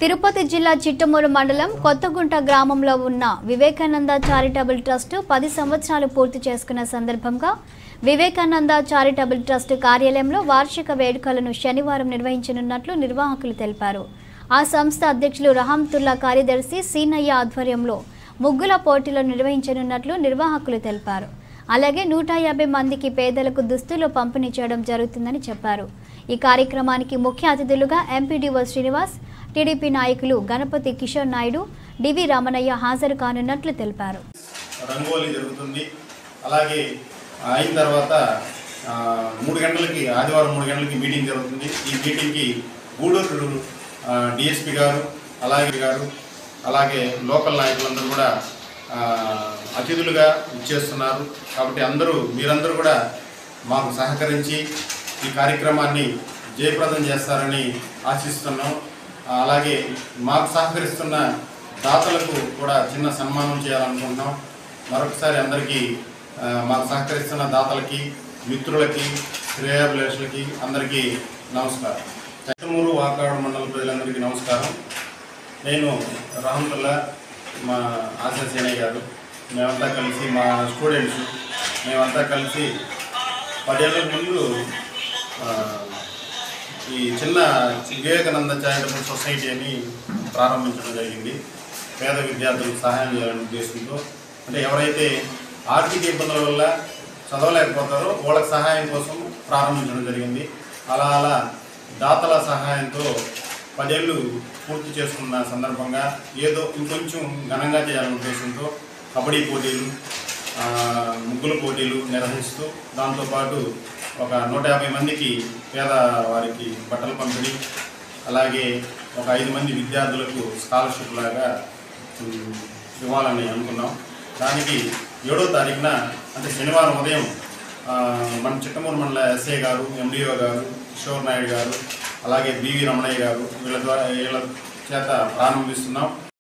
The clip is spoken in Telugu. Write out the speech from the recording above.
తిరుపతి జిల్లా చిట్టమూరు మండలం కొత్తగుంట గ్రామంలో ఉన్న వివేకానంద చారిటబుల్ ట్రస్ట్ పది సంవత్సరాలు పూర్తి చేసుకున్న సందర్భంగా వివేకానంద చారిటబుల్ ట్రస్ట్ కార్యాలయంలో వార్షిక వేడుకలను శనివారం నిర్వహించనున్నట్లు నిర్వాహకులు తెలిపారు ఆ సంస్థ అధ్యక్షులు రహంతుల్లా కార్యదర్శి సీనయ్య ఆధ్వర్యంలో ముగ్గుల పోటీలను నిర్వహించనున్నట్లు నిర్వాహకులు తెలిపారు అలాగే నూట యాభై మందికి పేదలకు దుస్తులు పంపిణీ చేయడం జరుగుతుందని చెప్పారు ఈ కార్యక్రమానికి ముఖ్య అతిథులుగా ఎంపీడీఓ శ్రీనివాస్ టీడీపీ నాయకులు గణపతి కిషోర్ నాయుడు డివి రామనయ్య హాజరు కానున్నట్లు తెలిపారు రంగోలీ జరుగుతుంది అలాగే అయిన తర్వాత ఆ, మూడు గంటలకి ఆదివారం మూడు గంటలకి మీటింగ్ జరుగుతుంది ఈ మీటింగ్కి గూడూరు డిఎస్పి గారు అలాగే గారు అలాగే లోకల్ నాయకులందరూ కూడా ఆ, అతిథులుగా ఇచ్చేస్తున్నారు కాబట్టి అందరూ మీరందరూ కూడా మాకు సహకరించి ఈ కార్యక్రమాన్ని జయప్రదం చేస్తారని ఆశిస్తున్నాం ఆ, అలాగే మాకు సహకరిస్తున్న దాతలకు కూడా చిన్న సన్మానం చేయాలనుకుంటున్నాం మరొకసారి అందరికీ ఆ, మాకు సహకరిస్తున్న దాతలకి మిత్రులకి శ్రేయాభిలాషులకి అందరికీ నమస్కారం చట్టమూరు వాకాడు మండల ప్రజలందరికీ నమస్కారం నేను రహమతుల్లా మా ఆశా సేనయ్య గారు మేమంతా కలిసి మా స్టూడెంట్స్ మేమంతా కలిసి పదేళ్ల ముందు ఆ, ఈ చిన్న వివేకానంద చారిటబుల్ సొసైటీ అని ప్రారంభించడం జరిగింది పేద విద్యార్థులకు సహాయం చేయాలనే ఉద్దేశంతో అంటే ఎవరైతే ఆర్థిక ఇబ్బందుల వల్ల చదవలేకపోతారో వాళ్ళకి సహాయం కోసం ప్రారంభించడం జరిగింది అలా అలా దాతల సహాయంతో పదేళ్ళు పూర్తి చేసుకున్న సందర్భంగా ఏదో ఇంకొంచెం ఘనంగా చేయాలనే ఉద్దేశంతో కబడ్డీ పోటీలు ఆ, ముగ్గుల పోటీలు నిర్వహిస్తూ దాంతోపాటు ఒక నూట యాభై మందికి పేద వారికి బట్టలు పంపిణీ అలాగే ఒక ఐదు మంది విద్యార్థులకు స్కాలర్షిప్ లాగా ఉమ్, ఇవ్వాలని అనుకున్నాం దానికి ఏడో తారీఖున అంటే శనివారం ఉదయం ఆ, మన చిట్టమూరు మండల ఎస్ఐ గారు ఎండిఓ గారు కిషోర్ నాయుడు గారు అలాగే బివి రమణయ్య గారు వీళ్ళ ద్వారా వీళ్ళ చేత ప్రారంభిస్తున్నాం